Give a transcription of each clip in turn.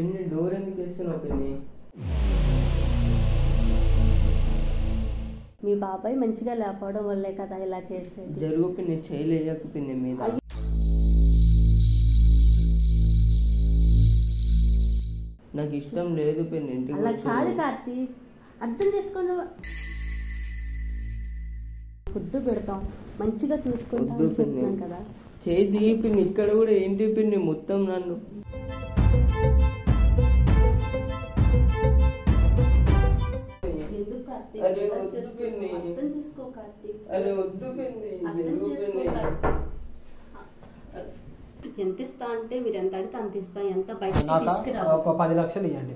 పిన్ని డోర్ ఎందుకు వేస్తున్నావు పిన్ని మీ బాబాయ్ మంచిగా లేకపోవడం వల్లే కదా ఇలా చేసేది జరుగు పిన్ని చేయలేయకు పిన్ని మీద నాకు ఇష్టం లేదు పిన్ని ఇంటికి అలా కూర్చో. కాదు కార్తీక్ అర్థం చేసుకోండి ఫుడ్ పెడతాం మంచిగా చూసుకుంటాం వద్దు అని చెప్తున్నాం పిన్ని. కదా చేయి దిగి పిన్ని ఇక్కడ కూడా ఏంటి పిన్ని మొత్తం నన్ను ఎందుకు కార్తీక్ అరే ఇలా వద్దు చేస్తున్నావు? పిన్ని. అర్థం చేసుకో కార్తీక్ అరే వద్దు పిన్ని అర్థం జరుగు చేసుకో పిన్ని కార్తీక్. ఎంత ఇస్తా అంటే మీరు ఎంత అడిగితే అంత ఇస్తాం ఎంత బయటకి నాక తీసుకురా ఒక పది లక్షలు ఇవ్వండి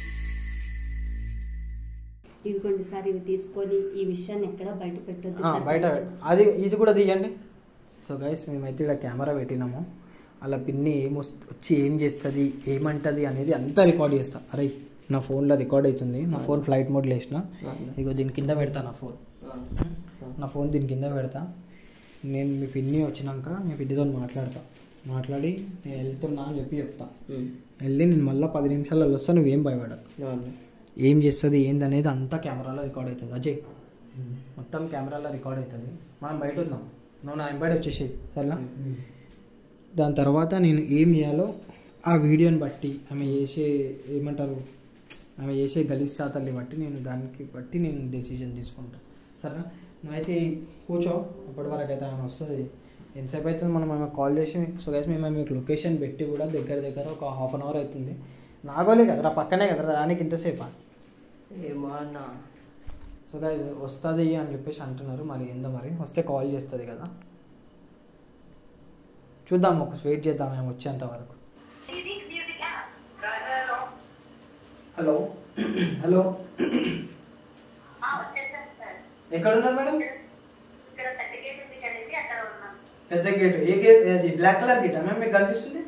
ఇదిగోండి సార్ ఇవి తీసుకొని ఈ విషయాన్ని ఎక్కడ బయట పెట్టొద్దు ఆ, సార్ బయట దయచేసి. అది ఇది కూడా తీయండి సో గైస్ మేమైతే ఇక్కడ కెమెరా పెట్టినాము అలా పిన్ని ఏం వస్తు- వచ్చి ఏం చేస్తుంది ఏమంటది అనేది అంతా రికార్డ్ చేస్తా అరే నా ఫోన్లో రికార్డ్ అవుతుంది నా ఫోన్ ఫ్లైట్ మోడ్లో వేసిన ఇగో దీని కింద పెడతా నా ఫోన్ నా ఫోన్ దీని కింద పెడతా నేను మీ పిన్ని వచ్చినాక మీ పిన్నితో మాట్లాడతా మాట్లాడి నేను వెళ్తున్నా అని చెప్పి చెప్తా ఉమ్. వెళ్ళి నేను మళ్ళీ పది నిమిషాలలో వస్తా నువ్వేం భయపడకు అవును. ఏం చేస్తుంది ఏందనేది అంతా కెమెరాలో రికార్డ్ అవుతుంది అజయ్ మొత్తం కెమెరాలో రికార్డ్ అవుతుంది మనం బయట ఉన్నాం నువ్వు నా ఎంబడి వచ్చేసేయి సరేనా దాని తర్వాత నేను ఏం చేయాలో ఆ వీడియోని బట్టి ఆమె చేసే ఏమంటారు ఆమె చేసే గలీజ్ చాతల్ని బట్టి నేను దానికి బట్టి నేను డెసిజన్ తీసుకుంటాను సరేనా నువ్వైతే కూర్చో అప్పటి వరకు అయితే ఆమె వస్తుంది ఎంతసేపు అవుతుంది మనం ఆమె కాల్ చేసి సో గైస్ మేము మీకు లొకేషన్ పెట్టి కూడా దగ్గర దగ్గర ఒక హాఫ్ అన్ అవర్ అవుతుంది నాగోలే కదరా పక్కనే కదరా రానికి ఇంతసేపా ఏమో అన్న సో గైస్ వస్తుంది అని చెప్పేసి అంటున్నారు మరి ఏందో మరి వస్తే కాల్ చేస్తుంది కదా చూద్దాం ఒక వెయిట్ చేద్దాం మేము వచ్చేంత వరకు హలో హలో ఎక్కడ ఉన్నారు మేడం పెద్ద గేట్ ఏ గేట్ అది బ్లాక్ కలర్ గేటా మ్యామ్ మీకు కనిపిస్తుంది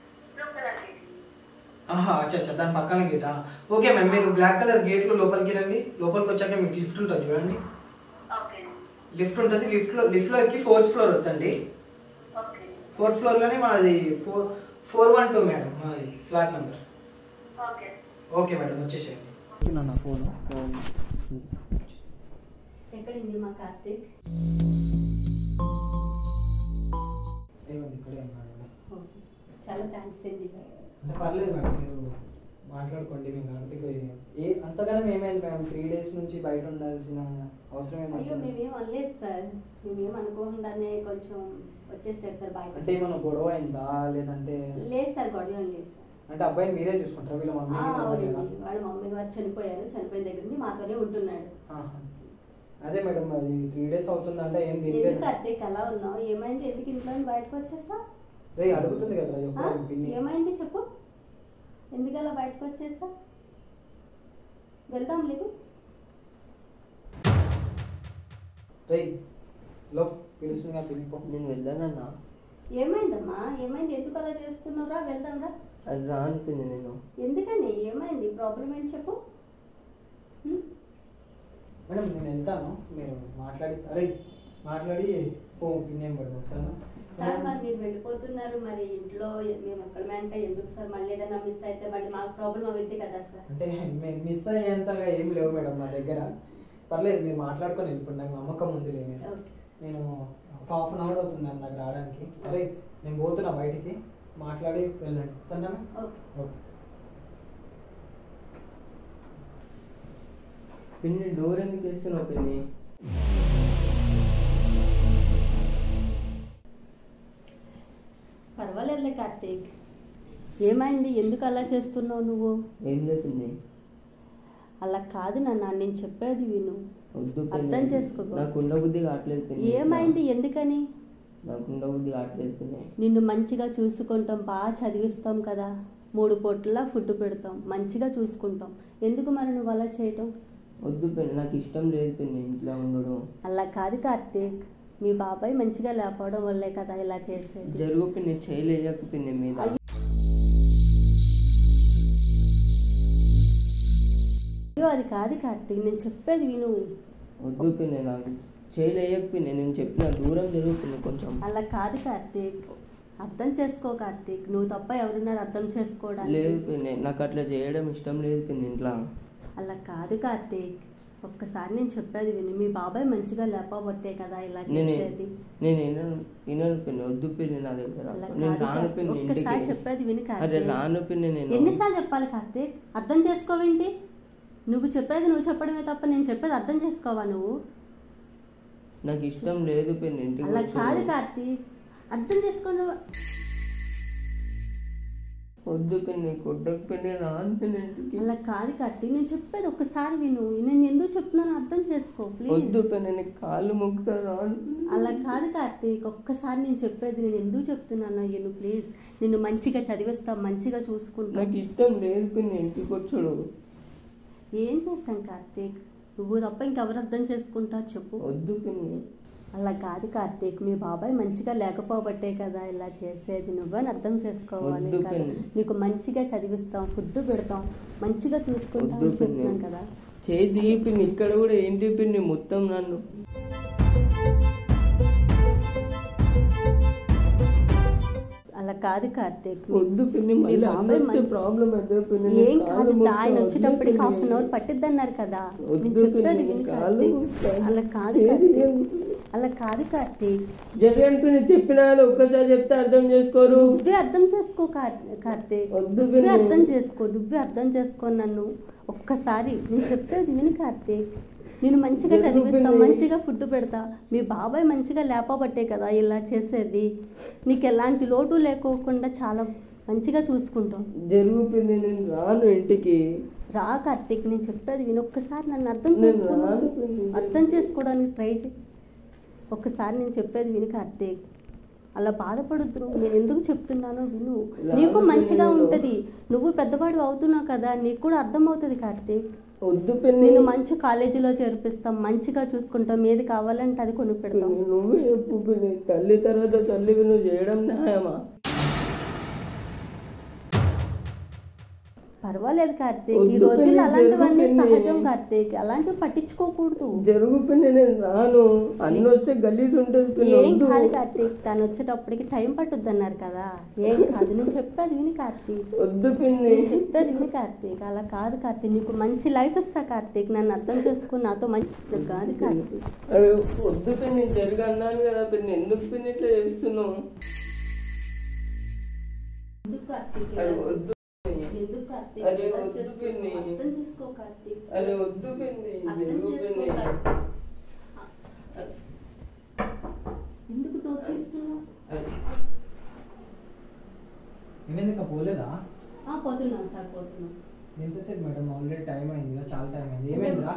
ఆహా అచ్చా అచ్చా దాని పక్కన గేటా ఓకే మ్యామ్ మీరు బ్లాక్ కలర్ గేట్లో లోపలికి రండి లోపలికి వచ్చాక మీకు లిఫ్ట్ ఉంటుంది చూడండి లిఫ్ట్ ఉంటుంది లిఫ్ట్లో లిఫ్ట్లో ఎక్కి ఫోర్త్ ఫ్లోర్ వద్దండి ఫోర్త్ ఫ్లోర్లోనే మాది four four one two madam మాది ఫ్లాట్ నెంబర్ ఓకే మేడం వచ్చేసేయండి నా ఫోన్ ఎక్కడింది మా కార్తీక్ ఇక్కడే ఉన్నాడు ఓకే. చాలా థ్యాంక్స్ అండి అంటే పర్లేదు మేడం మీరు మాట్లాడుకోండి మీకు ఆర్థిక ఏ అంతగానం ఏమైంది మేడం త్రీ డేస్ నుంచి బయట ఉండాల్సిన అవసరం అయ్యో ఏమొచ్చింది మేమేం అనలేదు సార్ మేమేం అనుకోకుండానే కొంచెం వచ్చేసాడు సార్ బయట అంటే ఏమైనా గొడవ అయిందా లేదంటే లేదు సార్ గొడవ ఏం లేదు సార్ అంటే అబ్బాయిని మీరే చూసుకుంటారా వీళ్ళ మమ్మీ ఆ, వీళ్ళ అవునండి మమ్మీనా? వాళ్ళ మమ్మీ గారు చనిపోయారు చనిపోయిన దగ్గర నుండి మాతోనే ఉంటున్నాడు ఆహా. అదే మేడం అది త్రీ డేస్ అవుతుందంటే ఏం తినలేదు ఎందుకు కార్తీక్ అలా ఉన్నావు ఏమైంది ఎందుకు ఇంట్లో నుండి బయటకు వచ్చేసా రే అడుగుతుంది కదా చెప్పు పిన్ని ఏమైంది చెప్పు ఎందుకు అలా బయటకు వచ్చేసా వెళ్దాం లేదు రే లో పిలుస్తుందిగా పిలిపో నేను వెళ్ళానన్నా ఏమైందమ్మా ఏమైంది ఎందుకు అలా చేస్తున్నావురా వెళ్దాం రా అది రా అనుకుంది నేను ఎందుకని ఏమైంది ప్రాబ్లం ఏంటి చెప్పు హ్మ్? మేడం నేను వెళ్తాను మీరు మాట్లాడి అరే మాట్లాడి పో పిన్నేం పడదాం సరేనా సార్ మరి మీరు వెళ్ళిపోతున్నారు మరి ఇంట్లో మేము ఒక్కడమే అంటే ఎందుకు సార్ మళ్ళీ ఏదైనా మిస్ అయితే మళ్ళీ మాకు ప్రాబ్లం అవుతుంది కదా సార్ అంటే నేను మిస్ అయ్యేంతగా ఏం లేవు మేడం మా దగ్గర పర్లేదు మీరు మాట్లాడుకొని వెళ్ళిపోండి నాకు నమ్మకం ఉంది లే మీరు ఓకే నేను ఒక హాఫ్ అన్ అవర్ అవుతుంది నాకు రావడానికి అరే నేను పోతున్నా బయటికి మాట్లాడి వెళ్ళండి సరేనా ఓకే ఓకే పిన్ని డోర్ ఎందుకు వేస్తున్నావు పిన్ని పర్వాలేదులే కార్తీక్ ఏమైంది ఎందుకు అలా చేస్తున్నావు నువ్వు ఏం లేదు పిన్ని అలా కాదు నాన్న నేను చెప్పేది విను వద్దు పిన్ని. అర్థం చేసుకో బాబు. నాకు ఉండ బుద్ధి కావట్లేదు పిన్ని ఏమైంది ఎందుకని నాకు ఉండ బుద్ధి కావట్లేదు పిన్ని నిన్ను మంచిగా చూసుకుంటాం బాగా చదివిస్తాం కదా మూడు పొట్ల ఫుడ్ పెడతాం మంచిగా చూసుకుంటాం ఎందుకు మరి నువ్వు అలా చేయటం వద్దు పిన్ని నాకు ఇష్టం లేదు పిన్ని ఇంట్లో ఉండడం అలా కాదు కార్తీక్ మీ బాబాయ్ మంచిగా లేకపోవడం వల్లే కదా ఇలా చేసేది జరుగు పిన్ని చేయలేయకు పిన్ని మీద అయ్యో అది కాదు కార్తీక్ నేను చెప్పేది విను వద్దు పిన్ని నాకు చేయలేయకు పిన్ని నేను చెప్పిన దూరం జరుగు పిన్ని కొంచెం అలా కాదు కార్తీక్ అర్థం చేసుకో కార్తీక్ నువ్వు తప్ప ఎవరున్నారు అర్థం చేసుకోవడానికి లేదు పిన్ని నాకు అట్లా చేయడం ఇష్టం లేదు పిన్ని ఇంట్లో అలా కాదు కార్తీక్ ఒక్కసారి నేను చెప్పేది విని మీ బాబాయ్ మంచిగా లేపబట్టే కదా ఇలా నేను చేసేది నేను వినను వినను పిన్ని వద్దు పిన్ని నా దగ్గర అలా నేను కాదు రాను కార్తీక్. పిన్ని ఒక్కసారి ఇంటికి చెప్పేది విని అరే కార్తీక్ రాను పిన్ని నేను ఎన్నిసార్లు చెప్పాలి కార్తీక్ అర్థం చేసుకోవేంటి నువ్వు చెప్పేది నువ్వు చెప్పడమే తప్ప నేను చెప్పేది అర్థం చేసుకోవా నువ్వు నాకు ఇష్టం లేదు పిన్ని ఇంటికి అలా వచ్చి. కాదు కార్తీక్ అర్థం చేసుకోను వద్దు పిన్ని కొట్టకు పిన్ని రాను పిన్ని ఇంటికి అలా కాదు కార్తీక్ నేను చెప్పేది ఒక్కసారి విను నేను ఎందుకు చెప్తున్నాను అర్థం చేసుకో ప్లీజ్ వద్దు పిన్ని నీకు కాళ్ళు మొక్కుతా రాను పిన్ని. అలా కాదు కార్తీక్ ఒక్కసారి నేను చెప్పేది నేను ఎందుకు చెప్తున్నాను అయ్యను ప్లీజ్ నిన్ను మంచిగా చదివిస్తా మంచిగా చూసుకుంటా నాకు ఇష్టం లేదు పిన్ని ఇంటికి వచ్చాడు ఏం చేశాం కార్తీక్ నువ్వు తప్ప ఇంకెవరు అర్థం చేసుకుంటా చెప్పు వద్దు పిన్ని అలా కాదు కార్తీక్ మీ బాబాయ్ మంచిగా లేకపోబట్టే కదా ఇలా చేసేది నువ్వని అర్థం చేసుకోవాలి వద్దు కదా పిన్ని. నీకు మంచిగా చదివిస్తాం ఫుడ్ పెడతాం మంచిగా చూసుకుంటాం వద్దు అని చెప్తున్నాం పిన్ని కదా చేతి పిన్ని ఇక్కడ కూడా ఏంటి పిన్ని మొత్తం నన్ను అలా కాదు కార్తీక్ మీ- వద్దు పిన్ని మీ మళ్ళీ బాబాయ్ వచ్చే మం- ప్రాబ్లం అయితే పిన్ని ఏం నీ కాళ్ళు కాదు మొక్కుతా, ఆయన వద్దు వచ్చేటప్పటికి పిన్ని. హాఫ్ అన్ అవర్ పట్టిద్ది అన్నారు కదా వద్దు నేను చెప్పేది పిన్ని, విను కాళ్ళు కార్తీక్ మొక్కుతా. అలా కాదు చేతి కార్తీక్ ఏం- అలా కాదు కార్తీక్ జగన్ పిన్ని చెప్పినా కదా ఒక్కసారి చెప్తే అర్థం చేసుకోరు నువ్వే అర్థం చేసుకో కార్- కార్తీక్ వద్దు నువ్వే పిన్ని. అర్థం చేసుకో నువ్వే అర్థం చేసుకో నన్ను ఒక్కసారి నేను చెప్పేది విను కార్తీక్ నేను మంచిగా ఎందుకు చదివిస్తా పిన్ని? మంచిగా ఫుడ్ పెడతా మీ బాబాయ్ మంచిగా లేపబట్టే కదా ఇలా చేసేది నీకు ఎలాంటి లోటు లేకోకుండా చాలా మంచిగా చూసుకుంటాం జరుగు పిన్ని నేను రాను ఇంటికి రా కార్తీక్ నేను చెప్పేది విను ఒక్కసారి నన్ను అర్థం నేను చేసుకో రాను పిన్ని. అర్థం చేసుకోవడానికి ట్రై చేయి ఒక్కసారి నేను చెప్పేది విను కార్తీక్ అలా బాధపడుద్దు నేను ఎందుకు చెప్తున్నానో విను రాను నీకు మంచిగా పిన్ని. ఉంటుంది నువ్వు పెద్దవాడు అవుతున్నావు కదా నీకు కూడా అర్థమవుతుంది కార్తీక్ వద్దు పిన్ని నేను మంచి కాలేజీలో చేర్పిస్తాం మంచిగా చూసుకుంటాం ఏది కావాలంటే అది కొని పెడతాం పిన్ని, నువ్వే చెప్పు పిన్ని తల్లి తర్వాత తల్లివి నువ్వు చేయడం న్యాయమా పర్వాలేదు కార్తీక్ ఈ వద్దు రోజుల్లో పిన్ని, అలాంటివన్నీ జరుగు పిన్ని. సహజం కార్తీక్ అలాంటివి పట్టించుకోకూడదు జరుగు పిన్ని నేను రాను అన్ని వస్తే గలీజ్ ఉంటుంది పిన్ని ఏం వద్దు కాదు కార్తీక్ తను వచ్చేటప్పటికి టైం పట్టుద్ది అన్నారు కదా ఏం కాదు నేను చెప్పేది విని కార్తీక్ వద్దు పిన్ని నేను చెప్పేది విని కార్తీక్ అలా కాదు కార్తీక్ నీకు మంచి లైఫ్ ఇస్తా కార్తీక్ నన్ను అర్థం చేసుకుని నాతో మంచి కాదు కార్తీక్ అరే వద్దు పిన్ని జరుగు అన్నాను కదా పిన్ని ఎందుకు పిన్ని ఇట్లా చేస్తున్నావు ఎందుకు కార్తీక్ ఇలా అరే చేస్తున్నావు? వద్దు పిన్ని. ఎందుకు కార్తీక్ అరే ఇలా వద్దు చేస్తున్నావు? పిన్ని. అర్థం చేసుకో కార్తీక్ అరే వద్దు పిన్ని అర్థం జరుగు చేసుకో పిన్ని కార్తీక్. ఎందుకు తోపిస్తున్నావు ఏమైంది ఇంకా పోలేదా ఆ, పోతున్నాను సార్ పోతున్నాను ఎంతసేపు మేడం ఆల్రెడీ టైం అయింది కదా చాలా టైం అయింది ఏమైందిరా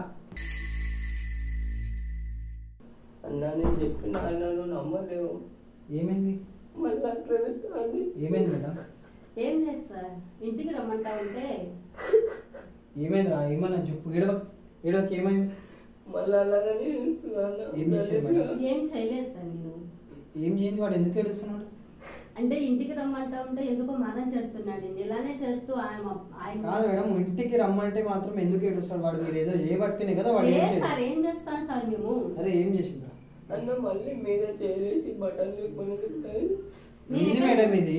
అన్నా నేను చెప్పిన అన్నా నువ్వు నమ్మలేవు ఏమైంది మళ్ళీ అట్లనే స్టార్ట్ చేసి- ఏమైంది మేడం ఏం లేదు సార్ ఇంటికి రమ్మంటా ఉంటే ఏమైందిరా ఏమన్నా చెప్పు ఏడవ ఏడవకి ఏమైంది మళ్ళీ అలాగనే చేస్తుంది అన్న. ఏం చేశాడు మేడం? ఏం చేయలేదు సార్ నేను ఏం చేయండి వాడు ఎందుకు ఏడుస్తున్నాడు అంటే ఇంటికి రమ్మంటా ఉంటే ఎందుకో మానం చేస్తున్నాడు ఇలానే చేస్తూ ఆయన ఆయన కాదు మేడం ఇంటికి రమ్మంటే మాత్రం ఎందుకు ఏడుస్తాడు వాడు మీరు ఏదో ఏ పట్టుకునే కదా వాడు ఏ ఏడ్చేది సార్ ఏం చేస్తాం సార్ మేము అరే ఏం చేసిందిరా అన్న మళ్ళీ మీద చేరేసి బటన్లు కొని పెట్టాయి ఏంది మేడం ఇది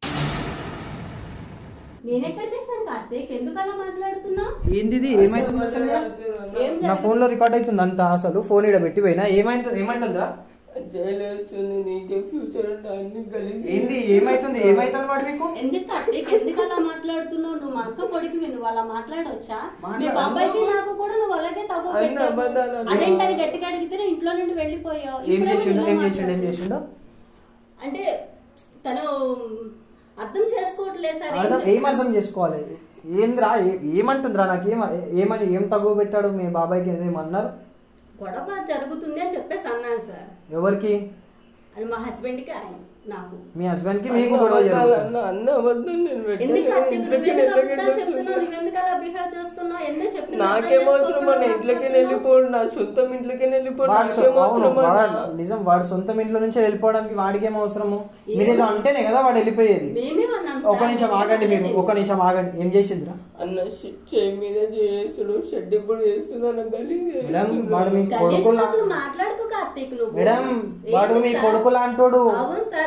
నేను ఎక్కడ చేశాను కార్తీక్ ఎందుకు అలా మాట్లాడుతున్నా ఏంది ఇది ఏమైతుంది అసలు ఈడ? ఏం నా జరిగింది? ఫోన్ లో రికార్డ్ అవుతుంది అంతా అసలు ఫోన్ ఇడ పెట్టి పోయినా ఏమైంది ఏమంటుందిరా జైలేస్తుంది నీకే ఫ్యూచర్ అంటే అన్ని గలీజ్ ఏంది ఏమైతుంది ఏమైతుంది వాడు మీకు ఎందుకు కార్తీక్ ఎందుకు అలా మాట్లాడుతున్నావు నువ్వు మా అక్క కొడుకు నువ్వు అలా మాట్లాడొచ్చా మాట్లాడ- మీ బాబాయ్కి నాకు కూడా నువ్వు అలాగే తగు అన్ని అబద్ధాలు అన్న. అదేంటని గట్టిగా అడిగితే నేను ఇంట్లో నుండి వెళ్ళిపోయావు ఏం ఇప్పుడేమో చేసిండు ఇలా ఏం చేసిండు ఏం మాట్లాడుతున్నావు. చేసిండు అంటే తను అర్థం చేసుకోవట్లేదు సార్ ఏం అర్థం చెప్ప- ఏం అర్థం చేసుకోవాలి ఏందిరా ఏ- ఏమంటుందిరా నాకు ఏమ ఏమని ఏం తగువ పెట్టాడు మీ బాబాయ్కి ఏమన్నారు గొడవ జరుగుతుంది అని చెప్పేసి అన్నాను సార్ ఎవరికి అని మా హస్బెండ్ కి ఆయన నాకు మీ హస్బెండ్ కి మీకు గొడవ జరుగుతుంది అన్న అన్న అబద్ధం నేను ఎందుకు పెట్టలేదు. కార్తీక్ ఇంట్లోకి నువ్వు ఎందుకు వెళ్ళకి అబద్ధాలు చెప్తున్నావు వస్తుంది. నువ్వు ఎందుకు అలా బిహేవ్ చేస్తున్నావు ఎందుకు చెప్పిన నాకేం అవసరం అన్న ఇంట్లోకి వెళ్ళిపోడు నా సొంతం ఇంట్లోకి వెళ్ళిపోడు వాడు సొ- నాకేం అవును అవసరం వాడు అన్న నిజం వాడు సొంతం ఇంట్లో నుంచి వెళ్ళిపోవడానికి వాడికి ఏం అవసరము మీరు ఏదో అంటేనే కదా వాడు వెళ్ళిపోయేది మేమే అన్నాం ఒక సార్. నిమిషం ఆగండి మీరు ఒక నిమిషం ఆగండి ఏం చేసిందిరా అన్న షి- చేయి మీద చేస్తుడు షెడ్ ఇప్పుడు చేస్తుంది అన్న గలీజ్ మేడం వాడు మీ గలీజ్ కొడుకు లా- మాటలు మాట్లాడుకో కార్తీక్ నువ్వు మేడం ఏంటి వాడు మీ సార్? కొడుకు లాంటోడు అవును సార్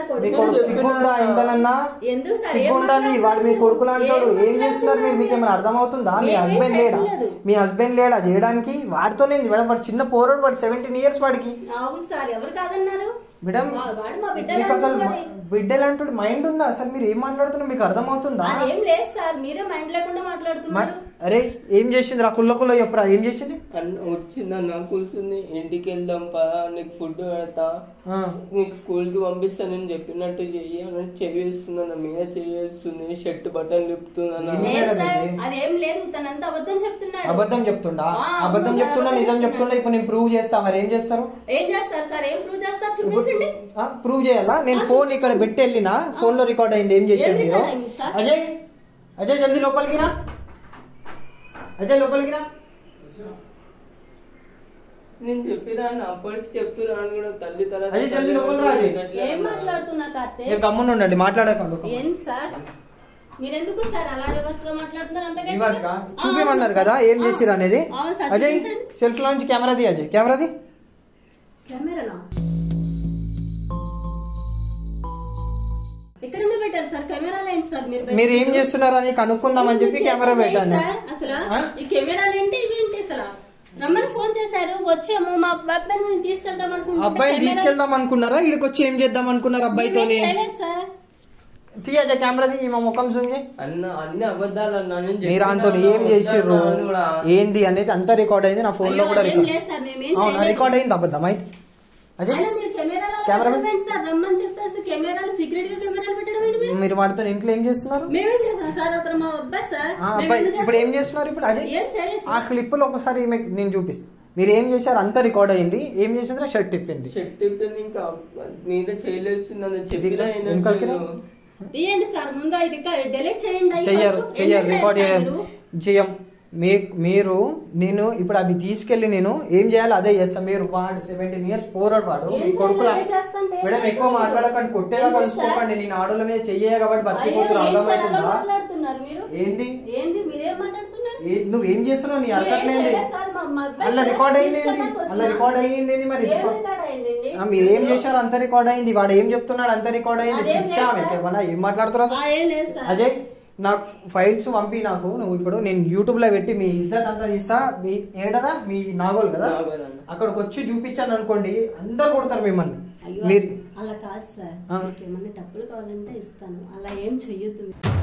మీ కొడుకు కొడుకు సిగ్గుందా ఇంతనన్నా ఎందుకు సార్? ఏం సిగ్గుండాలి వాడు మీ కొడుకులు అంటాడు ఏం ఏం చేస్తున్నారు మీరు మీకు ఏమైనా అర్థమవుతుందా మీ మేమేం హస్బెండ్ లేడా చేయట్లేదు. మీ హస్బెండ్ లేడా చేయడానికి వాడితోనే మేడం వాడు చిన్న పోరాడు వాడు సెవెంటీన్ ఇయర్స్ వాడికి అవును సార్ ఎవరు కాదన్నారు మేడం వా- వాడు మా బిడ్డ మీకు అసలు లాంటి బిడ్డలు అంటాడు మైండ్ ఉందా అసలు మీరు ఏం మాట్లాడుతున్నారు మీకు అర్థమవుతుందా అదేం లేదు సార్ మీరే మైండ్ లేకుండా మాట్లాడుతున్నారు మ- అరే ఏం చేసింది రా కుల్ల కుల్ల చెప్పురా ఏం చేసింది అన్న వచ్చిందన్న కూర్చుంది ఇంటికి వెళ్దాం పదా నీకు ఫుడ్ పెడతా ఆ, నీకు స్కూల్కి పంపిస్తా నేను చెప్పినట్టు చెయ్యి అని చేయిస్తున్నాను మీద చేయిస్తుంది షర్ట్ బట్టలు లిపుతుందన్న ఏం లేదు మేడం సార్, ఇది? అదేం లేదు తనంతా అబద్ధం చెప్తున్నాడు అబద్ధం చెప్తుండా ఆ, అబద్ధం అవును, చెప్తున్నా అబద్ధం నిజం చెప్తున్నా చెప్తున్నాడు. ఇప్పుడు నేను ప్రూవ్ చేస్తా మరి ఏం చేస్తారు ఏం చేస్తారు సార్ ఏం ప్రూవ్ చేస్తారు చూపించండి ప్రూవ్ చేయాలా నేను ఫోన్ ఇక్కడ పెట్టి వెళ్ళినా ఫోన్ లో రికార్డ్ అయింది ఏం చేశారు ఏం మీరు record అయింది, సార్? అజయ్ అజయ్ జల్దీ లోపలికి రా అజయ్ లోపలికి రా నేను చెప్పిరాను అప్పటికి చెప్తున్నాను కూడా తల్లి తర్వాత అదే జల్దీ లోపలికి రా, అజయ్. ఏం మాట్లాడుతున్నా కార్తీక్ మీరు గమ్మున ఉండండి మాట్లాడకండి ఏం సార్ మీరెందుకు సార్ అలా రివర్స్ గా మాట్లాడుతున్నారు అంత గట్టిగా? రివర్స్ గా ఆ, చూపిమన్నారు కదా ఏం ఆ, చేసిరు అనేది అవును సార్ అజయ్ చూపించండి. సెల్ఫ్ లో నుంచి కెమెరా ది అజయ్ కెమెరా ది కెమెరానా ఎక్కడ ఉంది పెట్టారు సార్ కెమెరాలు ఏంటి సార్ మీరు మీరు ఏం చేస్తున్నారని కనుక్కుందామని చెప్పి కెమెరా పెట్టాను సార్ అసలు ఆ? ఈ కెమెరాలు ఏంటి ఇవేంటి అసలు రమ్మని ఫోన్ చేశారు వచ్చాము మా అబ్బాయిని తీసుకెళ్దాం అనుకుంటున్నా అబ్బాయిని తీసుకెళ్దాం అనుకున్నారా ఇక్కడికి వచ్చి ఏం చేద్దాం అనుకున్నారు అబ్బాయితోని సార్ తీయజ కెమెరా తీ మా ముఖం చూంగి అన్న అన్ని అబద్ధాలు అన్నా నేను మీరు అంతో చెప్పినాను, ఏం చేసిర్రు వద్దన్నాను కూడా. ఏంది అనేది అంతా రికార్డ్ అయింది నా ఫోన్ లో అయ్యో, కూడా అదేం రికార్డ్ లేదు సార్ మేమేం అవునా చేయలేదు. రికార్డ్ అయింది అబద్ధం అయితే అజయ్ అయినా మీరు కెమెరాలు కెమెరా పెట్టడం ఏంటి సార్ రమ్మని చెప్పేసి కెమెరాలు సీక్రెట్ గా కెమెరాలు పెట్టడం ఏంటి మీరు మీరు వాడితో ఇంట్లో ఏం చేస్తున్నారు మేమేం చేస్తాం సార్ అతను మా అబ్బాయి సార్ ఆ మేము అబ్బాయి ఎందుకు ఇప్పుడు ఏం చేస్తాం? చేస్తున్నారు ఇప్పుడు అజయ్ ఏం చేయలేదు ఆ సార్ క్లిప్ లో ఒకసారి ఈమె నేను చూపిస్తాను మీరు ఏం చేశారు అంతా రికార్డ్ అయింది ఏం చేసిందో షర్ట్ తిప్పింది షర్ట్ తిప్పింది ఇంకా మీద చేయలేస్తుంది చెప్పినా దిగు, వెనకాలకి రా. వినట్లేదు. తీయండి సార్ ముందు డెలీట్ చేయండి అవి చెయ్యరు first. చెయ్యరు ఎందుకు రికార్డ్ చేస్తారు చేయం మీరు? చేయం మీ మీరు నేను ఇప్పుడు అవి తీసుకెళ్లి నేను ఏం చేయాలి అదే చేస్తాను మీరు వాడు సెవెంటీన్ ఇయర్స్ పోరాడు వాడు ఏం మీ కొడుకులా చేయాలి? అదే చేస్తాంటే ఏం మేడం ఎక్కువ చేస్తాం? మాట్లాడకండి కొట్టేలా ఎందుకు కలుసుకోకండి నేను ఆడోళ్ళ మీద చెయ్యే కాబట్టి అయ్యో, బతికిపోతున్నా ఏంటి సార్ అలా అర్థమవుతుందా మాట్లాడుతున్నారు మీరు ఏంది ఏంది మీరేం మాట్లాడుతున్నారు ఏ- నువ్వు ఏం చేస్తున్నావు నీ మీరేం అర్థట్లేదు చేయలేదు సార్, మా- మా అబ్బాయి అలా సార్ రికార్డ్ అయింది తీసుకెళ్ళడానికి అలా వచ్చినా. రికార్డ్ అయ్యింది ఏంది మరి ఏం రికార్డ్ అయిందండి? ఆ, మీరు ఏం చేశారు అంత రికార్డ్ అయింది వాడు ఏం చెప్తున్నాడు అంత రికార్డ్ అయింది అదేం లేదు పిచ్చా సార్. మీకు ఏమన్నా ఏం మాట్లాడుతున్నా ఆ, ఏం లేదు సార్ అజయ్ నాకు ఫైల్స్ పంపి నాకు నువ్వు ఇప్పుడు నేను యూట్యూబ్ లో పెట్టి మీ ఇజ్జత్ అంతా తీసా మీ ఏడరా మీ నాగోల్ కదా నాగోల్ అన్న. అక్కడికి వచ్చి చూపించాను అనుకోండి అందరు కొడతారు మిమ్మల్ని అయ్యో మీరు అలా కాదు సార్ ఆ. మీకు ఏమన్నా డబ్బులు కావాలంటే ఇస్తాను అలా ఏం చెయ్యొద్దు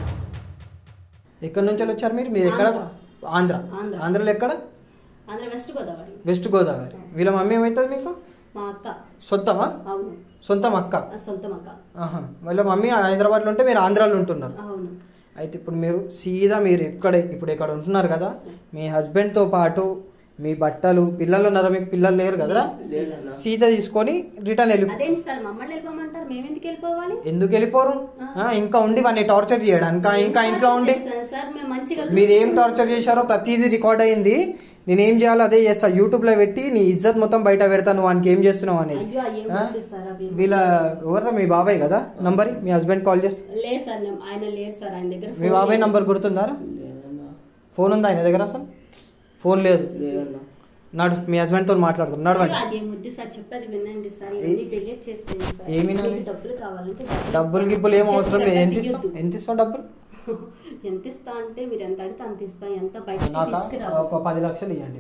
ఎక్కడి నుంచి వచ్చారు మీరు మీరు ఎక్కడ ఆంధ్ర. ఆంధ్ర ఆంధ్ర. ఆంధ్రలో ఎక్కడ ఆంధ్ర వెస్ట్ గోదావరి వెస్ట్ గోదావరి వీళ్ళ మమ్మీ ఏమవుతుంది మీకు మా అక్క సొంతమా అవును సొంతం అక్క ఆ సొంతం అక్క ఆహా వాళ్ళ మమ్మీ హైదరాబాద్లో ఉంటే మీరు ఆంధ్రాలో ఉంటున్నారు అవును అయితే ఇప్పుడు మీరు సీదా మీరు ఎక్కడ ఇప్పుడు ఇక్కడ ఉంటున్నారు కదా మీ హస్బెండ్తో పాటు మీ బట్టలు పిల్లలు ఉన్నారా మీకు పిల్లలు లేరు కదరా లేదన్న సీత తీసుకొని రిటర్న్ వెళ్ళి అదేంటి సార్ మమ్మల్ని వెళ్ళిపోమంటారు మేము ఎందుకు వెళ్ళిపోవాలి ఎందుకు వెళ్ళిపోరు ఆ, ఇంకా ఉండి వాడిని టార్చర్ చేయడానికి ఇంకా ఇంట్లో ఉండి సార్, సార్ మేము మంచిగా మీరు ఏం టార్చర్ చేశారో ప్రతిదీ రికార్డ్ అయింది నేను ఏం చేయాలో అదే చేస్తా యూట్యూబ్ లో పెట్టి నీ ఇజ్జత్ మొత్తం బయట పెడతాను వానికి ఏం చేస్తున్నావు అనేది అయ్యో అయ్యో ఆ? వద్దు సార్ అవి వీళ్ళ ఎవర్రా మీ బాబాయ్ కదా నంబర్ మీ హస్బెండ్ కాల్ చేసి లేదు సార్ నేను- ఆయన లేరు సార్ ఆయన దగ్గర మీ ఫోన్ బాబాయ్ లేదు. నంబర్ గుర్తుందారా లేదన్న ఫోన్ ఉందా ఆయన దగ్గర అసలు ఫోన్ లేదు లేదన్న నడు మీ హస్బెండ్ తో మాట్లాడుతాం నడవండి అయ్యో, అదేం వద్దు సార్ చెప్పేది వినండి సార్ ఇవన్నీ డిలీట్ చేసేయండి సార్ ఏమి వినాలి? మీకు డబ్బులు కావాలంటే డబ్బులు గిబ్బులు ఏం అవసరం లేదు ఎంత తీయొద్దు. ఇస్తావు ఎంత ఇస్తావు డబ్బులు ఎంత ఇస్తా అంటే మీరు ఎంత అడిగితే అంత ఇస్తా ఎంత బయట నాకు తీసుకురావు ఒక పది లక్షలు ఇవ్వండి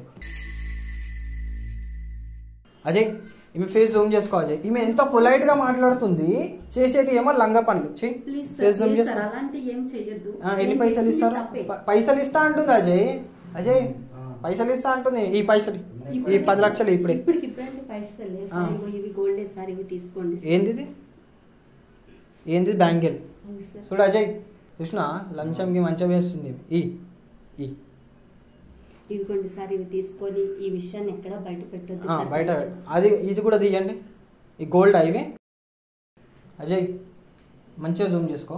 అజయ్ ఈమె ఫేస్ జూమ్ చేసుకో అజయ్ ఈమె ఎంత పొలైట్ గా మాట్లాడుతుంది చేసేది ఏమో లంగ పనులు చెయ్యి please sir face zoom please చేసుకో సార్ అలాంటి ఏం చెయ్యొద్దు ఆ, ఎన్ని నేను పైసలు చేసింది ఇస్తారు తప్పే. ప- పైసలు ఇస్తా అంటుంది అజయ్ అజయ్ పైసలు ఇస్తా అంటుంది ఈ పైసలు ఈ పది లక్షలు ఇప్పుడే ఇప్పటికి ఇప్పుడంటే పైసలు లేదు సార్ ఆ. ఇగో ఇవి గోల్డ్ సార్ ఇవి తీసుకోండి సార్. ఏంది ఇది ఏంది బ్యాంగిల్ అవును సార్. చూడు అజయ్ చూసినా లంచంకి మంచం వేస్తుంది ఈ ఈ ఇదిగోండి సార్ ఇవి తీసుకొని ఈ విషయాన్ని ఎక్కడ బయట పెట్టొద్దు ఆ, సార్ బయట దయచేసి. అది ఇది కూడా తీయండి ఈ గోల్డ్ ఇవి అజయ్ మంచిగా జూమ్ చేసుకో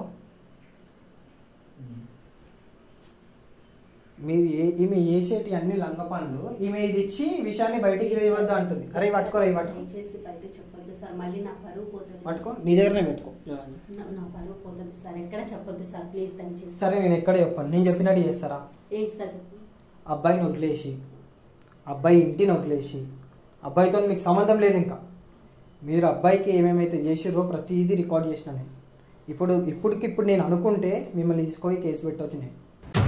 మీరు ఏ ఈమె వేసేటి అన్ని లంగ పనులు ఈమె ఇది ఇచ్చి ఈ విషయాన్ని బయటికి వేయవద్దు అంటుంది అరే పట్టుకోరా ఇవి పట్టుకో దయచేసి బయట చెప్పొద్దు సార్ మళ్ళీ నా పరువు పోతుంది పట్టుకో నీ దగ్గరనే పెట్టుకో నా- నా పరువు పోతుంది సార్ ఎక్కడ చెప్పొద్దు సార్ ప్లీజ్ దయచేసి సరే నేను ఎక్కడ చెప్పాను నేను చెప్పినట్టు చేస్తారా ఏంటి సార్ చెప్పు అబ్బాయిని వదిలేసి అబ్బాయి ఇంటిని వదిలేసి అబ్బాయితో మీకు సంబంధం లేదు ఇంకా మీరు అబ్బాయికి ఏమేమైతే చేసిర్రో ప్రతిదీ రికార్డ్ చేసిన నేను ఇప్పుడు ఇప్పటికి ఇప్పుడు నేను అనుకుంటే మిమ్మల్ని తీసుకొని కేసు పెట్టవచ్చు నేను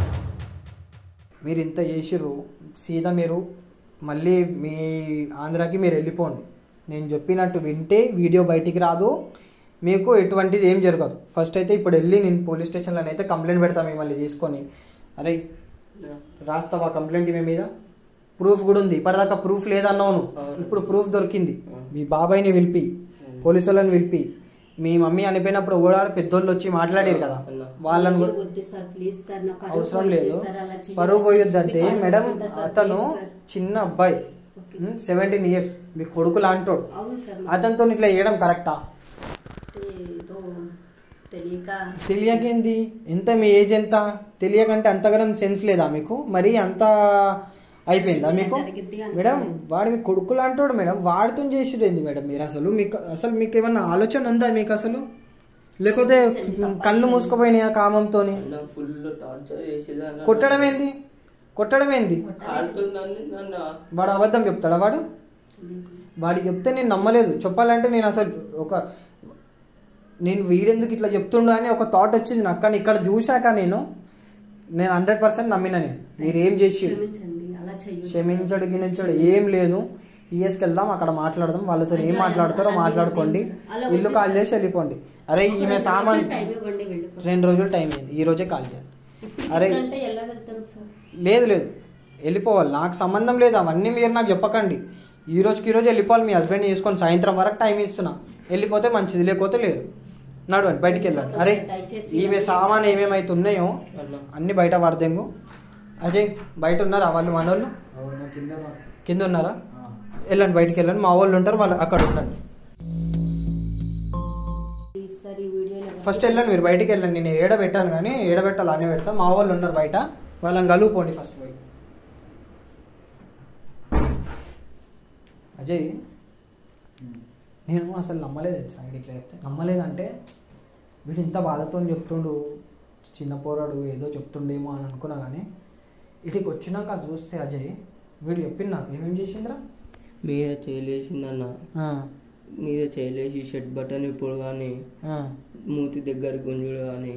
మీరు ఇంత చేసిర్రు సీదా మీరు మళ్ళీ మీ ఆంధ్రాకి మీరు వెళ్ళిపోండి నేను చెప్పినట్టు వింటే వీడియో బయటికి రాదు మీకు ఎటువంటిది ఏం జరగదు ఫస్ట్ అయితే ఇప్పుడు వెళ్ళి నేను పోలీస్ స్టేషన్లో అయితే కంప్లైంట్ పెడతా మిమ్మల్ని తీసుకొని అరే రాస్తావా కంప్లైంట్ మీ మీద ప్రూఫ్ కూడా ఉంది ఇప్పటిదాకా ప్రూఫ్ లేదన్నావు నువ్వు. అవును. ఇప్పుడు ప్రూఫ్ దొరికింది మీ బాబాయ్ని పిలిపి పోలీసు వాళ్ళని పిలిపి మీ మమ్మీ అనిపోయినప్పుడు కూడా పెద్దోళ్ళు వచ్చి మాట్లాడారు కదా అన్న. వాళ్ళని కూడా వద్దు సార్ ప్లీజ్ సార్ నాకు పరువు అవసరం పోయిద్ది లేదు సార్, అలా చెయ్యొద్దు పరువు సార్. పోయొద్దంటే మీకు మేడం అనుకుంటా సార్, అతను ప్లీజ్ సార్. చిన్న అబ్బాయి ఓకే సెవెంటీన్ ఇయర్స్ మీ కొడుకు లాంటోడు అవును సార్ అతనితో ఇట్లా చేయడం కరెక్టా ఏదో తెలియక తెలియకేంది ఎంత మీ ఏజ్ ఎంత తెలియకంటే అంతగానం సెన్స్ లేదా మీకు మరి అంత అయిపోయిందా మీకు జరిగిద్ది అనుకోలేదు. మేడం వాడు మీ కొడుకు లాంటోడు మేడం వాడితో చేసిరేంది మేడం మీరు అసలు మీకు అసలు మీకు ఏమన్నా ఆలోచన ఉందా మీకు అసలు లేకపోతే కళ్ళు మూసుకుపోయినాయా కామంతోని అన్న ఫుల్ టార్చర్ చేసేది అన్న కొట్టడం ఏంది కొట్టడం ఏంది కాలుతుందని నన్ను వాడు అబద్ధం చెప్తాడా వాడు వాడికి చెప్తే నేను నమ్మలేదు చెప్పాలంటే నేను అసలు ఒక నేను వీడెందుకు ఇట్లా చెప్తుండు అని ఒక థాట్ వచ్చింది నాకు కానీ ఇక్కడ చూశాక నేను నేను హండ్రెడ్ పర్సెంట్ నమ్మిన నేను మీరు ఏం చేసి క్షమించండి అలా చెయ్యొద్దు క్షమించడు గినించడు ఏం లేదు పిఎస్కి వెళ్దాం అక్కడ మాట్లాడదాం వాళ్ళతో ఏం మాట్లాడతారో మాట్లాడుకోండి అలా ఇల్లు కాల్ చేసి వెళ్ళిపోండి అరే ఈమె సామాన్ టైం ఇవ్వండి వెళ్ళిపోతాం రెండు రోజులు టైం అయింది ఈ రోజే కాల్ చేయాలి అరే అంటే ఎలా వెళ్తాం సార్ లేదు లేదు వెళ్ళిపోవాలి నాకు సంబంధం లేదు అవన్నీ మీరు నాకు చెప్పకండి ఈ రోజుకి ఈ రోజు వెళ్ళిపోవాలి మీ హస్బెండ్ తీసుకొని సాయంత్రం వరకు టైం ఇస్తున్నా వెళ్ళిపోతే మంచిది లేకపోతే లేదు నడవండి బయటికి వెళ్ళండి అరే ఈమె సామాన్ ఏమేమైతే ఉన్నాయో అన్న అన్ని బయట పడదేంగు అజయ్ బయట ఉన్నారా వాళ్ళు మనోళ్ళు అవును కింద నా- కింద ఉన్నారా ఆ. వెళ్ళండి బయటికి వెళ్ళండి మా వాళ్ళు ఉంటారు వాళ్ళు అక్కడ ఉండండి ఈసారి ఈ వీడియోలో ఫస్ట్ వెళ్ళండి మీరు బయటికి వెళ్ళండి నేను ఏడ పెట్టాను కానీ ఏడ పెట్టాలి అన్నీ పెడతా మా వాళ్ళు ఉన్నారు బయట వాళ్ళని కలుపుకోండి ఫస్ట్ పోయి అజయ్ నేను అసలు నమ్మలేదు తెలుసా వీడు ఇట్లా చెప్తే నమ్మలేదంటే వీడు ఇంత బాధతో చెప్తుండు చిన్న పోరాడు ఏదో చెప్తుండేమో అని అనుకున్నా కానీ ఇటుకి వచ్చినాక చూస్తే అజయ్ వీడు చెప్పింది నాకు ఏమేం చేసిందిరా మీద చేయలేసిందన్న ఆ, మీద చేయలేసి షర్ట్ బటన్ ఇప్పుడు కానీ ఆ. మూతి దగ్గర గుంజుడు కానీ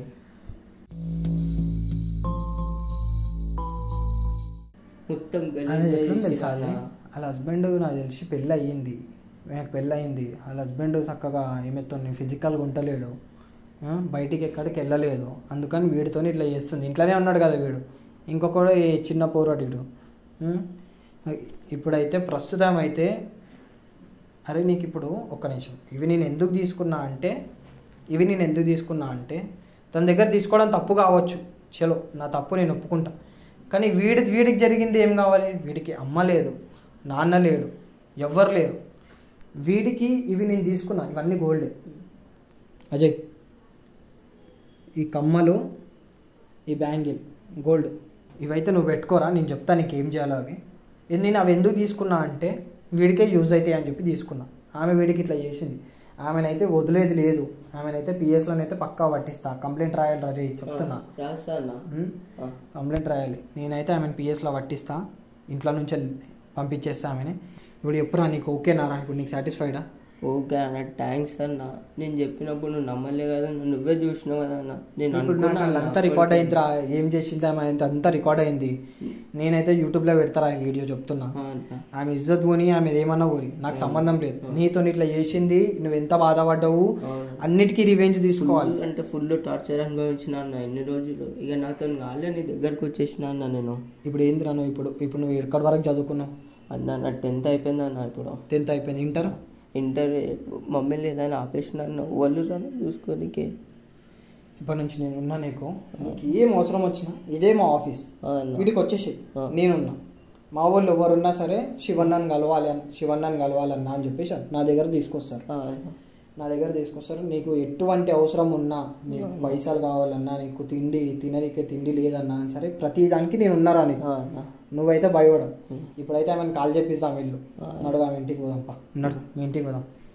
మొత్తం అది గలీజ్ ఎట్లుంది చేసి తెలుసా అన్న. అది? వాళ్ళ హస్బెండ్ నాకు తెలిసి పెళ్ళి అయ్యింది నాకు పెళ్ళి అయింది వాళ్ళ హస్బెండ్ చక్కగా ఏమెత్తుంది ఫిజికల్గా ఉంటలేడు ఆ, బయటికి ఎక్కడికి వెళ్ళలేదు అందుకని వీడితో ఇట్లా చేస్తుంది ఇంట్లోనే ఉన్నాడు కదా వీడు ఇంకొకడు ఈ చిన్న పోరాడు వీడు ఆ, ఇప్పుడైతే ప్రస్తుతం అయితే అరే నీకు ఇప్పుడు ఒక్క నిమిషం ఇవి నేను ఎందుకు తీసుకున్నా అంటే ఇవి నేను ఎందుకు తీసుకున్నా అంటే తన దగ్గర తీసుకోవడం తప్పు కావచ్చు చలో నా తప్పు నేను ఒప్పుకుంటా కానీ వీడి వీడికి జరిగింది ఏం కావాలి వీడికి అమ్మ లేదు నాన్న లేడు ఎవ్వరు లేరు వీడికి ఇవి నేను తీసుకున్నా ఇవన్నీ గోల్డే అజయ్ ఈ కమ్మలు ఈ బ్యాంగిల్ గోల్డ్ ఇవైతే నువ్వు పెట్టుకోరా నేను చెప్తా నీకు ఏం చేయాలో అవి ఇది నేను అవి ఎందుకు తీసుకున్నా అంటే వీడికే యూజ్ అవుతాయి అని చెప్పి తీసుకున్నా ఆమె వీడికి ఇట్లా చేసింది ఆమెనైతే వదిలేది లేదు ఆమెనైతే పిఎస్లోనైతే పక్కా పట్టిస్తా కంప్లైంట్ రాయాలి రా చెప్తున్నా రాస్తా అన్న ఉమ్, ఆ. కంప్లైంట్ రాయాలి నేనైతే ఆమెను పిఎస్లో పట్టిస్తా ఇంట్లో నుంచి పంపించేస్తా ఆమెని ఇప్పుడు ఎప్పుడా నీకు ఓకేనారా ఇప్పుడు నీకు సాటిస్ఫైడా ఓకే అన్న థ్యాంక్స్ అన్న నేను చెప్పినప్పుడు నువ్వు నమ్మలే కదా నువ్వే చూసినావు కదా అన్న నేను ఇప్పుడు అనుకున్నా నాకు అన్న, అంతా రికార్డ్ అయిందిరా ఏం చేసింది ఆమె అంత అంతా రికార్డ్ అయింది నేనైతే యూట్యూబ్లో పెడతారా ఈ వీడియో చెప్తున్నా ఆ అన్న. ఆమె ఇజ్జత్ పోని ఆమె ఏమన్నా పోని నాకు సంబంధం లేదు నీతో ఇట్లా చేసింది నువ్వు ఎంత బాధపడ్డావు అవును. అన్నిటికీ రివెంజ్ తీసుకోవాలి ఫుల్ అంటే ఫుల్ టార్చర్ అనుభవించిన అన్న ఎన్ని రోజులు ఇక నాతో కాలే నీ దగ్గరకు వచ్చేసిన అన్న నేను ఇప్పుడు ఏందిరా నువ్వు ఇప్పుడు ఇప్పుడు నువ్వు ఎక్కడి వరకు చదువుకున్నావు అన్న నా టెన్త్ అయిపోయింది అన్న ఇప్పుడు టెన్త్ అయిపోయింది ఇంటర్ ఇంటర్ మమ్మీ లేదని ఆపేసిన అన్న వాళ్ళు రాను చూసుకోనికే ఇప్పటి నుంచి నేను ఉన్నా నీకు నీకు ఏం అవసరం వచ్చినా ఇదే మా ఆఫీస్ ఆ అన్న. వీడికి వచ్చేసి ఆ. నేనున్నా మా వాళ్ళు ఎవరున్నా సరే శివన్నని కలవాలి అని శివన్నని కలవాలన్నా అని చెప్పేసి నా దగ్గర తీసుకొస్తారు ఆ అన్న. నా దగ్గర తీసుకొస్తారు నీకు ఎటువంటి అవసరం ఉన్నా నీకు పైసలు కావాలన్నా నీకు తిండి తిననీకే తిండి లేదన్నా సరే ప్రతి దానికి నేను ఉన్నారా నీకు ఆ అన్న. నువ్వైతే భయపడవు ఇప్పుడైతే ఆమెను కాల్ చెప్పిస్తాం ఇల్లు ఆ. నడు ఆమె ఇంటికి పోదాం పా నడు మీ ఇంటికి పోదాం